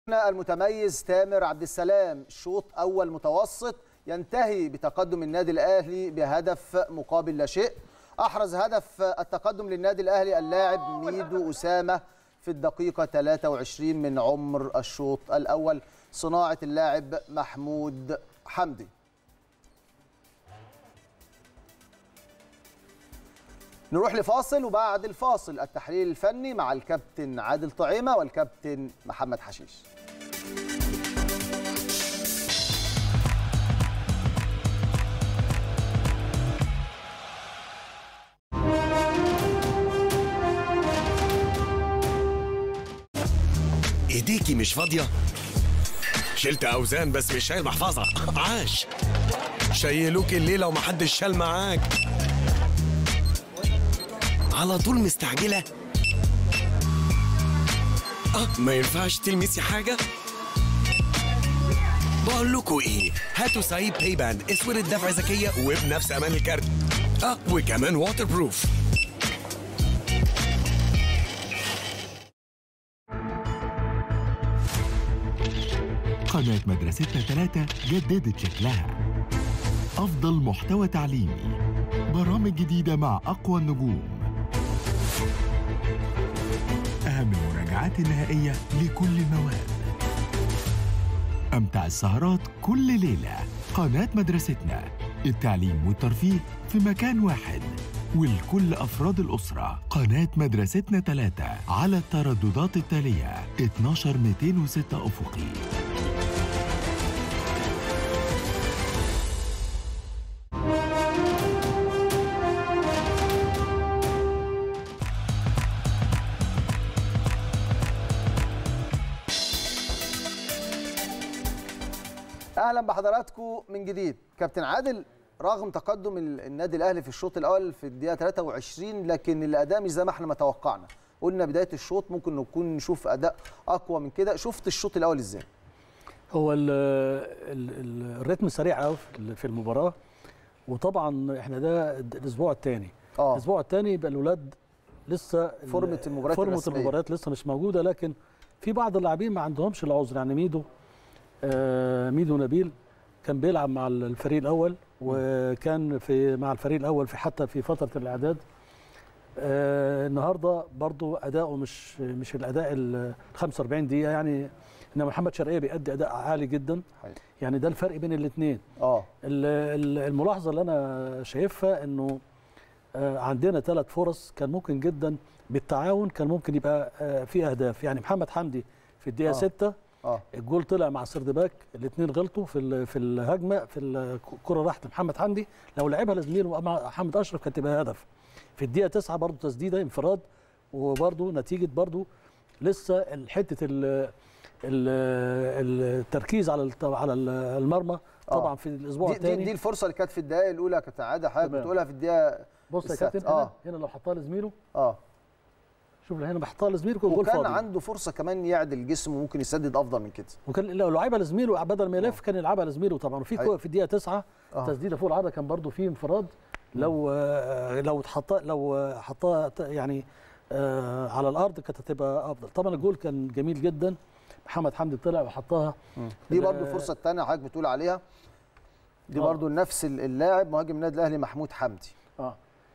المتميز تامر عبد السلام شوط اول متوسط ينتهي بتقدم النادي الاهلي بهدف مقابل لا شيء احرز هدف التقدم للنادي الاهلي اللاعب ميدو اسامه في الدقيقه 23 من عمر الشوط الاول صناعه اللاعب محمود حمدي نروح لفاصل وبعد الفاصل التحليل الفني مع الكابتن عادل طعيمه والكابتن محمد حشيش ايديكي مش فاضية؟ شلت أوزان بس مش شايل محفظة عاش شيلوك الليلة ومحدش شال معاك على طول مستعجلة اه ما ينفعش تلمسي حاجة بقول لكم ايه هاتوا سعيد باي باند اسود الدفع ذكية وبنفس امان الكارت اه وكمان واتر بروف قناة مدرستنا ثلاثة جددت شكلها أفضل محتوى تعليمي برامج جديدة مع أقوى النجوم أهم المراجعات النهائية لكل المواد أمتع السهرات كل ليلة قناة مدرستنا التعليم والترفيه في مكان واحد ولكل أفراد الأسرة قناة مدرستنا ثلاثة على الترددات التالية 12206 أفقي اهلا بحضراتكم من جديد كابتن عادل رغم تقدم ال- النادي الاهلي في الشوط الاول في الدقيقه 23 لكن الاداء مش زي ما احنا ما توقعنا قلنا بدايه الشوط ممكن نكون نشوف اداء اقوى من كده شفت الشوط الاول ازاي هو ال ال ال الريتم سريع قوي في- في المباراه وطبعا احنا ده الاسبوع الثاني اه الاسبوع الثاني يبقى الاولاد لسه ال- فورمة المباريات فورمه الرسمية. المباريات لسه مش موجوده لكن في بعض اللاعبين ما عندهمش العذر يعني ميدو آه ميدو نبيل كان بيلعب مع الفريق الاول وكان في مع الفريق الاول في حتى في فتره الاعداد آه النهارده برضو اداؤه مش مش الاداء ال 45 دقيقه يعني ان محمد شرقيه بيأدي اداء عالي جدا حقيقي. يعني ده الفرق بين الاثنين اه الملاحظه اللي انا شايفها انه آه، عندنا ثلاث فرص كان ممكن جدا بالتعاون كان ممكن يبقى آه، في اهداف يعني محمد حمدي في الدقيقه آه. 6 اه الجول طلع مع سردباك الاثنين غلطوا في ال- في الهجمه في الكره راحت لمحمد حمدي لو لعبها لزميله مع حمد اشرف كانت تبقى هدف في الدقيقه 9 برضه تسديده انفراد وبرضه نتيجه برضه لسه حته ال ال- التركيز على الت- على المرمى طبعا في الاسبوع دي, دي, الثاني دي الفرصه اللي كانت في الدقائق الاولى يا كابتن عادل حضرتك تمام. بتقولها في الدقيقه بص يا السادسة. كابتن هنا آه. هنا لو حطها لزميله اه شوف هنا بحطها لزميله كان جول وكان فاضي عنده فرصه كمان يعدل جسمه وممكن يسدد افضل من كده وكان لو لعبها لزميله بدل ما يلف كان يلعبها لزميله طبعا وفي أيوة. كو- في الدقيقه 9 آه. تسديده فوق العارضه كان برضو في انفراد لو آه، لو اتحط لو آه، حطها ت- يعني آه، على الارض كانت هتبقى افضل طبعا الجول كان جميل جدا محمد حمدي طلع وحطها دي ال- برضو الفرصه الثانيه حضرتك بتقول عليها دي آه. برضو نفس اللاعب مهاجم النادي الاهلي محمود حمدي اه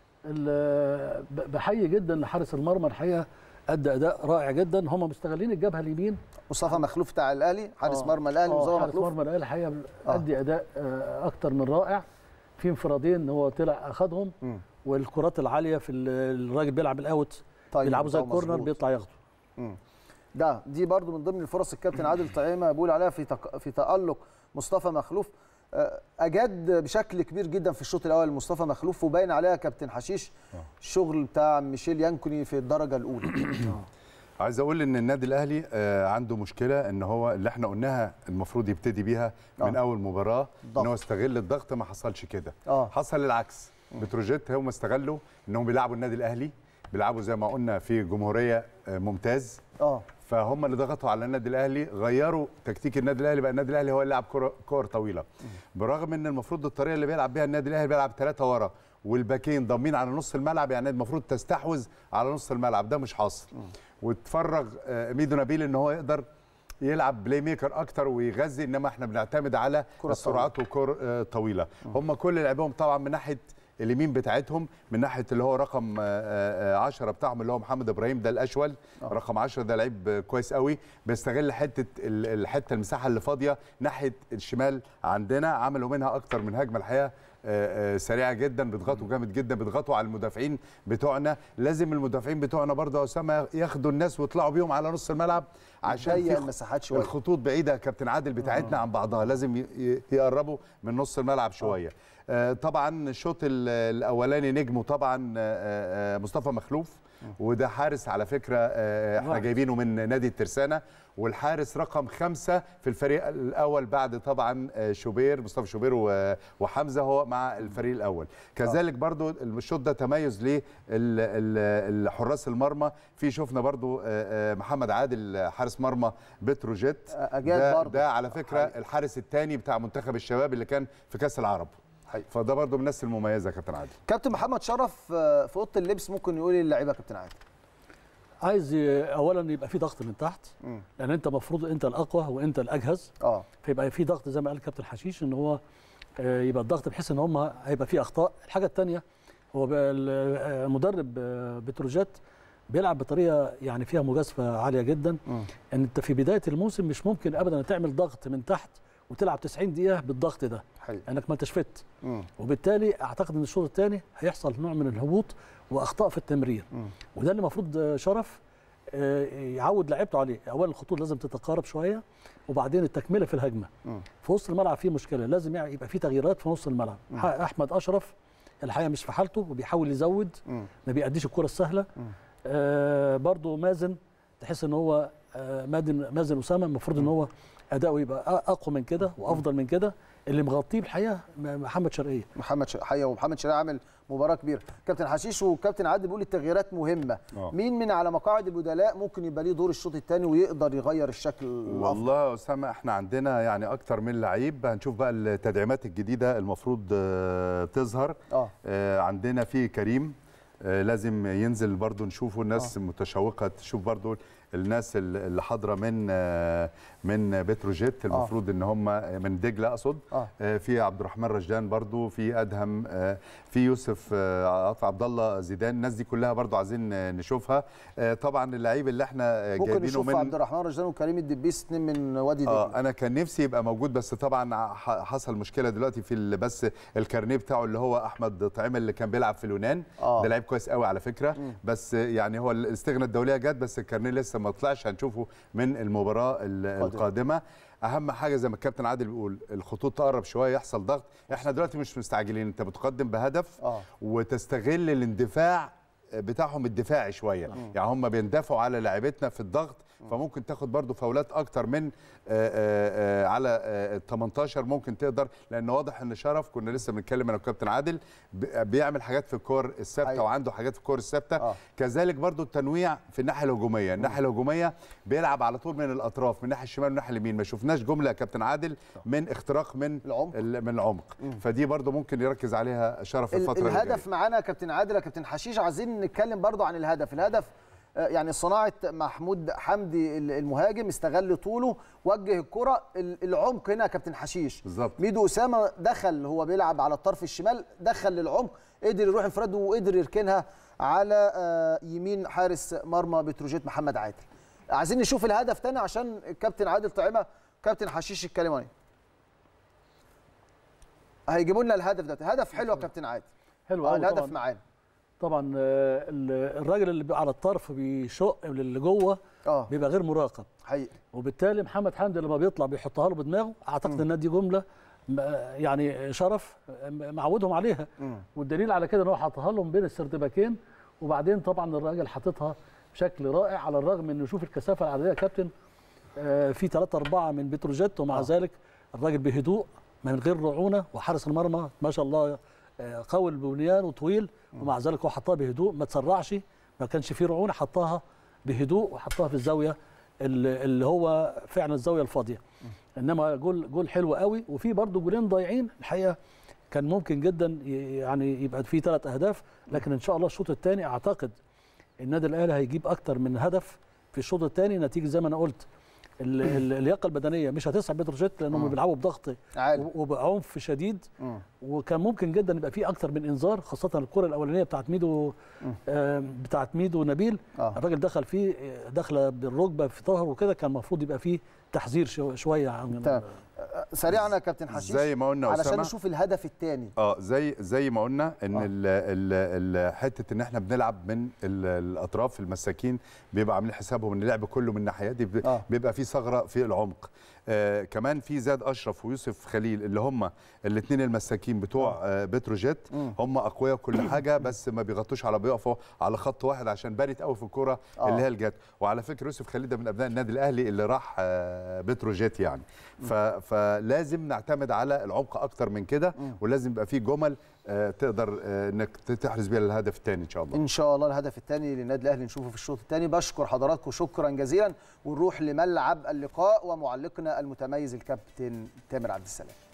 ال- ب- بحيي جدا لحارس المرمى الحقيقه ادى اداء رائع جدا هم مستغلين الجبهه اليمين مصطفى مخلوف بتاع الاهلي حارس آه. مرمى الاهلي آه، مصطفى حارس مخلوف مرمى الاهلي الحقيقه آه. ادي اداء آه، اكتر من رائع في انفرادين هو طلع اخذهم مم. والكرات العاليه في ال- الراجل بيلعب الاوت طيب بيلعبوا زي ده الكورنر مظبوط. بيطلع ياخده مم. ده دي برضو من ضمن الفرص الكابتن عادل طعيمه بيقول عليها في تق... في تالق مصطفى مخلوف آه، اجاد بشكل كبير جدا في الشوط الاول مصطفى مخلوف وباين عليها كابتن حشيش الشغل بتاع ميشيل يانكوني في الدرجه الاولى عايز اقول ان النادي الاهلي آه، عنده مشكله ان هو اللي احنا قلناها المفروض يبتدي بيها من آه. اول مباراه الضغط. ان هو استغل الضغط ما حصلش كده اه حصل العكس بتروجيت هم استغلوا انهم بيلعبوا النادي الاهلي بيلعبوا زي ما قلنا في جمهوريه آه، ممتاز اه فهم اللي ضغطوا على النادي الاهلي غيروا تكتيك النادي الاهلي بقى النادي الاهلي هو اللي لعب كرة- كور طويله برغم ان المفروض الطريقه اللي بيلعب بيها النادي الاهلي بيلعب ثلاثه ورا والباكين ضامين على نص الملعب يعني المفروض تستحوذ على نص الملعب ده مش حاصل وتفرغ آه، ميدو نبيل ان هو يقدر يلعب بلاي ميكر اكتر ويغذي انما احنا بنعتمد على كرة السرعات وكر آه، طويله هم كل لعبهم طبعا من ناحيه اليمين بتاعتهم من ناحيه اللي هو رقم 10 بتاعهم اللي هو محمد ابراهيم ده الاشول رقم 10 ده لعيب آه، كويس قوي بيستغل حته ال- الحته المساحه اللي فاضيه ناحيه الشمال عندنا عملوا منها اكتر من هجمه الحقيقه آه، آه، سريعه جدا بيضغطوا جامد جدا بيضغطوا على المدافعين بتوعنا لازم المدافعين بتوعنا برضه يا اسامه ياخدوا الناس ويطلعوا بيهم على نص الملعب عشان ضيق في المساحات شوية. الخطوط بعيده يا كابتن عادل بتاعتنا عن بعضها لازم ي- ي- يقربوا من نص الملعب شويه آه، طبعا الشوط ال- الاولاني نجمه طبعا آه، آه، مصطفى مخلوف وده حارس على فكره آه، احنا واحد. جايبينه من نادي الترسانه والحارس رقم خمسة في الفريق الأول بعد طبعا آه، شوبير مصطفى شوبير و- وحمزة هو مع الفريق الأول كذلك برضو الشوط ده تميز للحراس المرمى في شفنا برضو آه، آه، محمد عادل حارس مرمى بتروجيت أجاد ده, برضو. ده على فكرة حقيقي. الحارس الثاني بتاع منتخب الشباب اللي كان في كأس العرب حقيقي. فده برضو من الناس المميزة يا كابتن عادل كابتن محمد شرف آه، في اوضه اللبس ممكن يقول للعيبه يا كابتن عادل عايز ي- اولا يبقى في ضغط من تحت مم. لان انت المفروض انت الاقوى وانت الاجهز اه فيبقى في ضغط زي ما قال كابتن حشيش ان هو آه، يبقى الضغط بحيث ان هم هيبقى في اخطاء الحاجه الثانيه هو بقى ال- آه، المدرب آه، بتروجيت بيلعب بطريقه يعني فيها مجازفه عاليه جدا مم. ان انت في بدايه الموسم مش ممكن ابدا تعمل ضغط من تحت وتلعب 90 دقيقه بالضغط ده حقيقي لانك ما انتش فت مم. وبالتالي اعتقد ان الشوط الثاني هيحصل نوع من الهبوط واخطاء في التمرير مم. وده اللي المفروض آه، شرف آه، يعود لعيبته عليه اولا الخطوط لازم تتقارب شويه وبعدين التكمله في الهجمه مم. في وسط الملعب في مشكله لازم يع- يبقى في تغييرات في نص الملعب ح- احمد اشرف الحقيقه مش في حالته وبيحاول يزود مم. ما بيأديش الكره السهله آه برضو مازن تحس ان هو آه مازن مازن اسامه المفروض ان هو اداؤه يبقى أ- اقوى من كده وافضل من كده اللي مغطيه الحقيقه م- محمد شرقيه محمد ش... حقيقة ومحمد شريع عامل مباراه كبيره كابتن حشيش وكابتن عادل بيقول التغييرات مهمه آه. مين من على مقاعد البدلاء ممكن يبقى ليه دور الشوط الثاني ويقدر يغير الشكل الافضل والله يا اسامه احنا عندنا يعني اكتر من لعيب هنشوف بقى التدعيمات الجديده المفروض آه، تظهر اه آه، عندنا في كريم آه، لازم ينزل برضو نشوفه الناس متشوقه تشوف برضو الناس ال- اللي حاضره من آه، من بتروجيت المفروض ان هم من دجله اقصد آه. آه، في عبد الرحمن رشدان برضو في ادهم آه، في يوسف آه، عطف عبد الله زيدان الناس دي كلها برضو عايزين آه، نشوفها آه، طبعا اللعيب اللي احنا آه، ممكن جايبينه نشوف من عبد الرحمن رشدان وكريم الدبيس اثنين من وادي دجله اه انا كان نفسي يبقى موجود بس طبعا ح- حصل مشكله دلوقتي في ال- بس الكارنيه بتاعه اللي هو احمد طعيم اللي كان بيلعب في اليونان آه. ده لعيب كويس قوي على فكره بس يعني هو الاستغنى الدوليه جت بس الكارنيه لسه ما طلعش هنشوفه من المباراه ال- القادمه اهم حاجه زي ما الكابتن عادل بيقول الخطوط تقرب شويه يحصل ضغط احنا دلوقتي مش مستعجلين انت بتقدم بهدف آه. وتستغل الاندفاع بتاعهم الدفاعي شويه يعني هم بيندفعوا على لعيبتنا في الضغط فممكن تاخد برضو فاولات اكتر من آه، آه، آه، على آه، ال 18 ممكن تقدر لان واضح ان شرف كنا لسه بنتكلم انا والكابتن عادل ب- بيعمل حاجات في الكور الثابته أيوة. وعنده حاجات في الكور الثابته آه. كذلك برضو التنويع في الناحيه الهجوميه الناحيه الهجوميه بيلعب على طول من الاطراف من الناحيه الشمال والناحيه اليمين ما شفناش جمله يا كابتن عادل من اختراق من العمق. ال- من العمق فدي برضو ممكن يركز عليها شرف ال- الفتره اللي جايه الهدف معانا يا كابتن عادل يا كابتن حشيش عايزين نتكلم برضو عن الهدف الهدف آه، يعني صناعه محمود حمدي ال- المهاجم استغل طوله وجه الكره ال- العمق هنا يا كابتن حشيش بالظبط. ميدو اسامه دخل هو بيلعب على الطرف الشمال دخل للعمق قدر يروح انفراد وقدر يركنها على آه، يمين حارس مرمى بتروجيت محمد عادل عايزين نشوف الهدف تاني عشان الكابتن عادل طعيمه كابتن حشيش يتكلموا عليه هيجيبوا لنا الهدف ده هدف حلو يا كابتن عادل حلو اه قوي الهدف طبعا معانا طبعا آه، ال- الراجل اللي بيبقى على الطرف بيشق اللي جوه اه بيبقى غير مراقب حقيقي وبالتالي محمد حمدي لما بيطلع بيحطها له بدماغه اعتقد ان دي جمله م- يعني شرف م- معودهم عليها مم. والدليل على كده ان هو حاطها لهم بين السردباكين وبعدين طبعا الراجل حاططها بشكل رائع على الرغم ان نشوف الكثافه العدديه يا كابتن آه، في 3 4 من بتروجيت ومع آه. ذلك الراجل بهدوء من غير رعونه وحارس المرمى ما شاء الله آه، قوي البنيان وطويل ومع ذلك هو حطها بهدوء ما تسرعش ما كانش فيه رعونه حطها بهدوء وحطها في الزاويه اللي اللي هو فعلا الزاويه الفاضيه انما جول جول حلو قوي وفي برضه جولين ضايعين الحقيقه كان ممكن جدا ي- يعني يبقى في ثلاث اهداف لكن ان شاء الله الشوط الثاني اعتقد النادي الاهلي هيجيب اكتر من هدف في الشوط الثاني نتيجه زي ما انا قلت ال- ال- اللياقه البدنيه مش هتسعب بتروجيت لانهم بيلعبوا بضغط عالي. و- وبعنف شديد مم. وكان ممكن جدا يبقى فيه اكتر من انذار خاصه الكره الاولانيه بتاعت ميدو آه، بتاعت ميدو نبيل آه. الراجل دخل فيه آه، داخله بالركبه في ظهره وكده كان المفروض يبقى فيه تحذير شو- شويه عن تمام سريعا يا كابتن حشيش زي ما قلنا علشان أسامة. نشوف الهدف الثاني اه زي زي ما قلنا ان آه. ال ال ال حته ان احنا بنلعب من ال الاطراف المساكين بيبقى عاملين حسابهم ان اللعب كله من الناحيات دي ب- آه. بيبقى في ثغره في العمق آه كمان في زاد اشرف ويوسف خليل اللي هم الاثنين المساكين بتوع آه بتروجيت مم. هم اقوياء كل حاجه بس ما بيغطوش على بيقفوا على خط واحد عشان بارت قوي في الكوره آه. اللي هي الجات وعلى فكره يوسف خليل ده من ابناء النادي الاهلي اللي راح آه بتروجيت يعني ف فلازم نعتمد على العمق اكتر من كده ولازم يبقى في جمل آه، تقدر آه، انك تحرز بيها الهدف الثاني ان شاء الله ان شاء الله الهدف الثاني للنادي الاهلي نشوفه في الشوط الثاني بشكر حضراتكم شكرا جزيلا ونروح لملعب اللقاء ومعلقنا المتميز الكابتن تامر عبد السلام